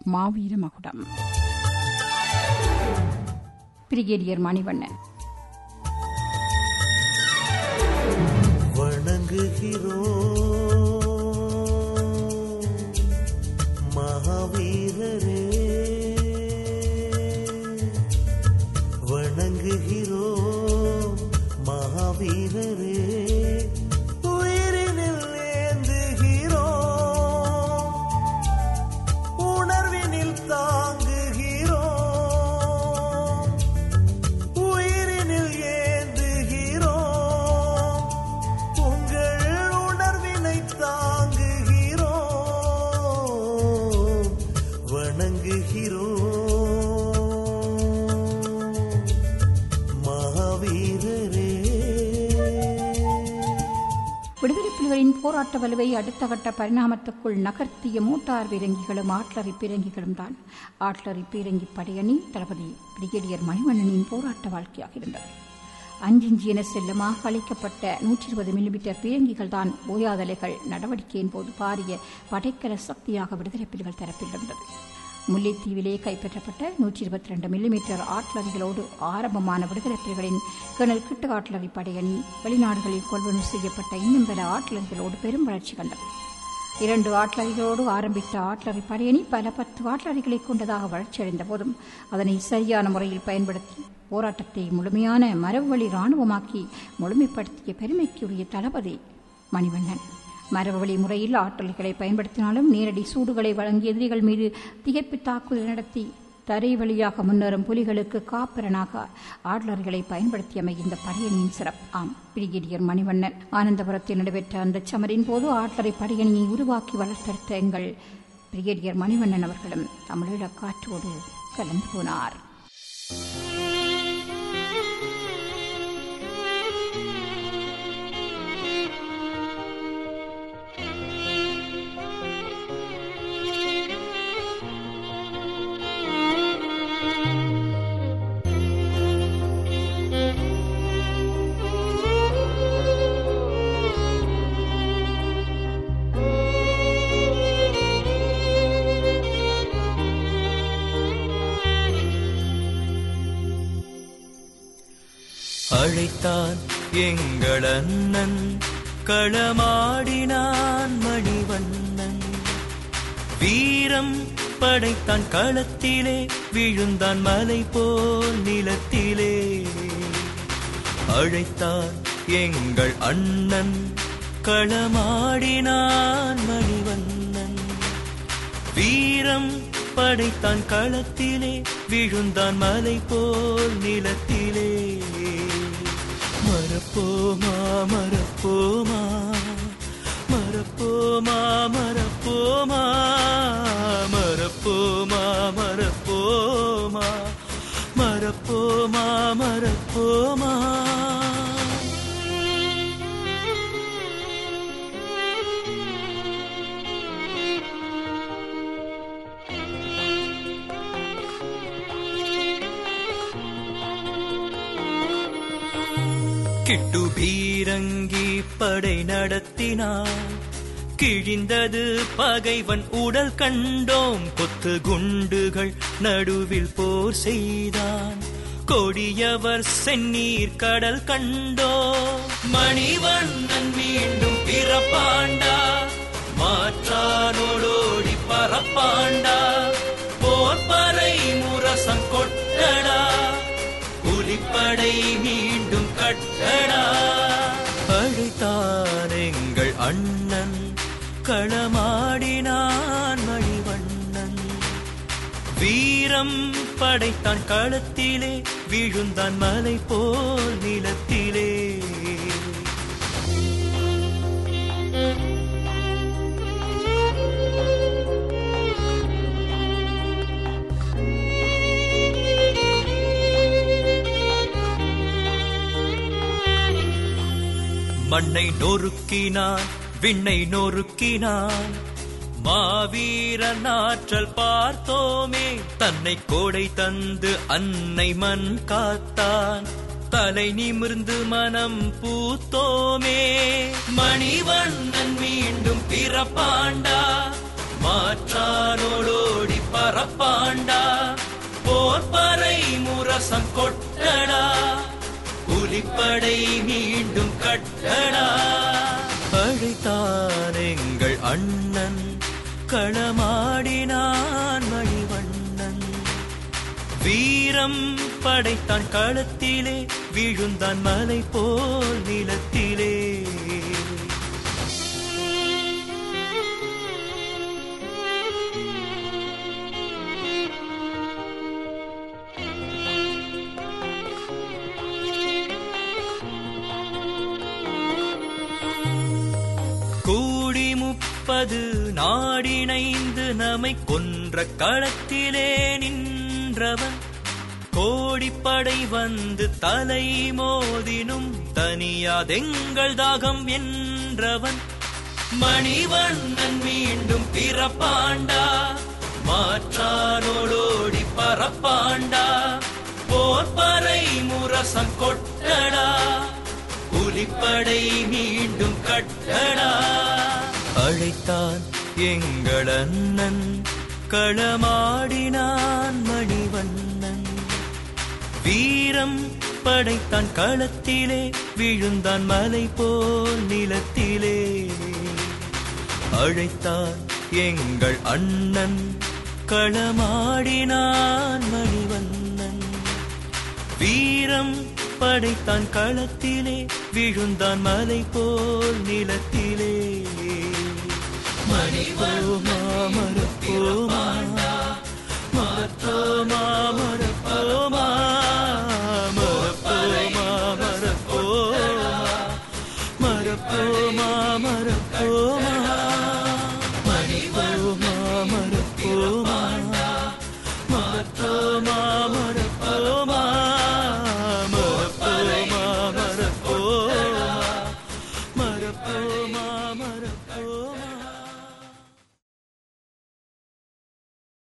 மாவீர மகுடம் பிரிகேடியர் மணிவண்ணன் வணங்குகிறோம் மகாவீரரே வணங்குகிறோம் மகாவீரரே உயிரினில் ஏந்துகிறோம் உணர்வினில் தாங்குகிறோம் உயிரினில் ஏந்துகிறோம் உங்கள் உணர்வினை தாங்குகிறோம் வணங்குகிறோம் மகாவீரரே விடுதலை புலிகளின் போராட்ட வலுவை அடுத்த கட்ட பரிணாமத்துக்குள் நகர்த்திய மோட்டார் பீரங்கிகளும் ஆட்லரி பீரங்கிகளும் தான் ஆட்லரி பீரங்கி படையணி தளபதி பிரிகேடியர் மணிவண்ணனின் போராட்ட வாழ்க்கையாக இருந்தது அஞ்சிஞ்சி என செல்லமாக அளிக்கப்பட்ட நூற்றி இருபது மில்லிமீட்டர் பீரங்கிகள் தான் ஓயாதலைகள் நடவடிக்கையின் போது பாரிய படைக்கல சக்தியாக விடுதலை புலிகள் தரப்பில் இருந்தது முல்லைத்தீவிலே கைப்பற்றப்பட்ட நூற்றி இருபத்தி ரெண்டு மில்லிமீட்டர் ஆட்லரிகளோடு ஆரம்பமான விடுதலை புலிகளின் கர்னல் கிட்டு ஆட்லரி படையணி வெளிநாடுகளில் கொள்வனவு செய்யப்பட்ட இன்னும் பல ஆட்லரிகளோடு பெரும் வளர்ச்சி கண்டது இரண்டு ஆட்லரிகளோடு ஆரம்பித்த ஆட்லரி படையணி பல பத்து ஆட்லரிகளை கொண்டதாக வளர்ச்சியடைந்த போதும் அதனை சரியான முறையில் பயன்படுத்தி போராட்டத்தை முழுமையான மரபுவழி இராணுவமாக்கி முழுமைப்படுத்திய பெருமைக்குரிய தளபதி மணிவண்ணன் மரபுவழி முறையில் ஆற்றல்களை பயன்படுத்தினாலும் நேரடி சூடுகளை வழங்கிய எதிரிகள் மீது திகைப்பு தாக்குதல் நடத்தி தரை வழியாக முன்னேறும் புலிகளுக்கு காப்பரனாக ஆட்லர்களை பயன்படுத்தியமை இந்த படையணியின் சிறப்பு ஆம் பிரிகேடியர் மணிவண்ணன் ஆனந்தபுரத்தில் நடைபெற்ற அந்த சமரின் போது ஆட்லரை படையணியை உருவாக்கி வளர்த்தெடுத்த எங்கள் பிரிகேடியர் மணிவண்ணன் அவர்களும் தமிழீழ காற்றோடு கலந்து போனார் அழைத்தான் எங்கள் அண்ணன் களமாடினான் மணிவண்ணன் வீரம் படைத்தான் களத்திலே விழுந்தான் மலை போல் நிலத்திலே அழைத்தான் எங்கள் அண்ணன் களமாடினான் மணிவண்ணன் வீரம் படைத்தான் களத்திலே விழுந்தான் மலை போல் நிலத்திலே மறப்போமா மறப்போமா மறப்போமா மறப்போமா மறப்போமா மறப்போமா மறப்போமா மறப்போமா கிட்டு பீரங்கி படை நடத்தினான் கிழிந்தது பகைவன் உடல் கண்டோம் கொத்து குண்டுகள் நடுவில் போர் செய்தான் கொடியவர் செந்நீர் கடல் கண்டோ மணிவண்ணன் மீண்டும் பிறப்பாண்டா மாற்றானோடோடி பரப்பாண்டா போர் பறை முரசம் கொட்டடா புலிப்படை மீண்டும் கட்டடா அழைத்தான் எங்கள் அண்ணன் களமாடினான் மணிவண்ணன் வீரம் படைத்தான் களத்திலே விழுந்தான் மலை போல் நிலத்திலே மண்ணை நொறுக்கினான் விண்ணை நொறுக்கினான் மாவீரன் ஆற்றல் பார்த்தோமே தன்னை கோடை தந்து அன்னை மண் காத்தான் தலை நிமிர்ந்து மனம் பூத்தோமே மணிவண்ணன் மீண்டும் பிறப்பாண்டா மாற்றானோடோடி பர பரப்பாண்டா போர் பறை முரசம் கொட்டடா புலிப்படை மீண்டும் கட்டடா அழைத்தான் எங்கள் அண்ணன் களமாடினான் மணிவண்ணன் வீரம் படைத்தான் களத்திலே விழுந்தான் மலை போல் நிலத்திலே கூடி முப்பது நாடிணைந்து நம்மை கொன்ற களத்திலே நின்றவன் கோடிப்படை வந்து தலை மோதினும் தனியாதெங்கள் தாகம் என்றவன் மணிவண்ணன் மீண்டும் பிறப்பாண்டா மாற்றானோடோடி பரப்பாண்டா போர்பறை முரசம் கொட்டடா புலிப்படை மீண்டும் கட்டடா அழைத்தான் எங்கள் அண்ணன் களமாடினான் மணிவண்ணன் வீரம் படைத்தான் களத்திலே விழுந்தான் மலை போல் நிலத்திலே அழைத்தான் எங்கள் அண்ணன் களமாடினான் மணிவண்ணன் வீரம் படைத்தான் களத்திலே விழுந்தான் மலை போல் நிலத்திலே மணிவண்ணா மரப்போமா மரப்போமா மரப்போமா மரப்போமா மரப்போமா மரப்போமா